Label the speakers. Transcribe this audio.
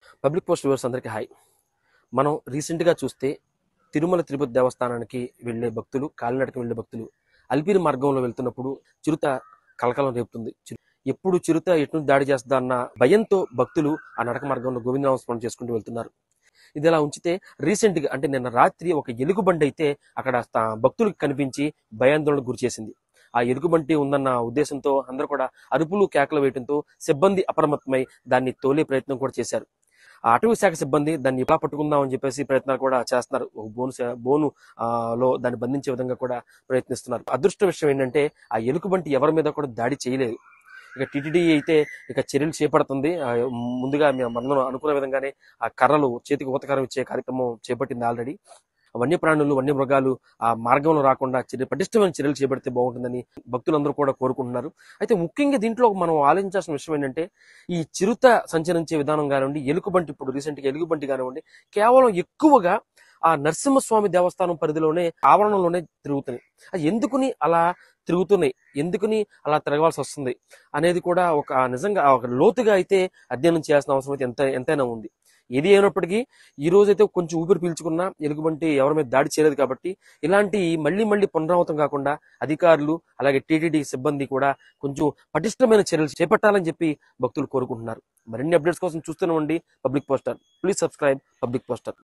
Speaker 1: public post viewers అందరికీ hi మనం రీసెంట్గా చూస్తే తిరుమల తిరుపతి దేవస్థానానికి వెళ్ళే భక్తులు కాలినడక వెళ్ళే భక్తులు అల్పిరి మార్గంలో వెళ్తున్నప్పుడు చిరుత కలకలం రేపుతుంది చిరు- ఎప్పుడు చిరుత ఎటు నుంచి దాడి చేస్తుందా అన్న భయంతో భక్తులు ఆ నడక మార్గంలో గోవిందనామ స్మరణ చేసుకుంటూ వెళ్తున్నారు ఇది ఇలా ఉంచితే రీసెంట్ గా అంటే నిన్న రాత్రి ఒక ఎలుగుబండి అయితే అక్కడ స్థా- భక్తులకు కనిపించి భయాందోళనకు గురి చేసింది ఆ ఎలుగుబంటి ఉందన్న ఉద్దేశంతో అందరూ కూడా అరుపులు కేకలు వేయడంతో సిబ్బంది అప్రమత్తమై దాన్ని తోలే ప్రయత్నం కూడా చేశారు ఆ అటవీ శాఖ సిబ్బంది దాన్ని ఎలా పట్టుకుందాం అని చెప్పేసి ప్రయత్నాలు కూడా చేస్తున్నారు ఒక బోను శా- బోను ఆ, లో దాన్ని బంధించే విధంగా కూడా ప్రయత్నిస్తున్నారు అదృష్ట విషయం ఏంటంటే ఆ ఎలుకబంటి ఎవరి మీద కూడా దాడి చేయలేదు ఇక టీటీడీ అయితే ఇక చర్యలు చేపడుతుంది ఆ, ముందుగా మేము మనం అనుకున్న విధంగానే ఆ కర్రలు చేతికి ఊతకరం ఇచ్చే కార్యక్రమం చేపట్టింది ఆల్రెడీ వన్యప్రాణులు వన్యమృగాలు ఆ మార్గంలో రాకుండా చర్య పటిష్టమైన చర్యలు చేపడితే బాగుంటుందని భక్తులందరూ కూడా కోరుకుంటున్నారు అయితే ముఖ్యంగా దీంట్లో మనం ఆలోచించాల్సిన విషయం ఏంటంటే ఈ చిరుత సంచరించే విధానం కానివ్వండి ఎలుకబంటి ఇప్పుడు రీసెంట్గా ఎలుగుబంటి కానివ్వండి కేవలం ఎక్కువగా ఆ నరసింహస్వామి దేవస్థానం పరిధిలోనే ఆవరణలోనే తిరుగుతున్నాయి అది ఎందుకుని అలా తిరుగుతున్నాయి ఎందుకుని అలా తిరగవలసి వస్తుంది అనేది కూడా ఒక నిజంగా ఒక లోతుగా అయితే అధ్యయనం చేయాల్సిన అవసరం అయితే ఎంత ఎంతైనా ఉంది ఏది అయినప్పటికీ ఈ రోజైతే కొంచెం ఊపిరి పీల్చుకున్నా ఎలుగుబంటి ఎవరి మీద దాడి చేయలేదు కాబట్టి ఇలాంటి మళ్ళీ మళ్ళీ పునరావృతం కాకుండా అధికారులు అలాగే టీటీడీ సిబ్బంది కూడా కొంచెం పటిష్టమైన చర్యలు చేపట్టాలని చెప్పి భక్తులు కోరుకుంటున్నారు మరిన్ని అప్డేట్స్ కోసం చూస్తూనే ఉండి public poster please subscribe public poster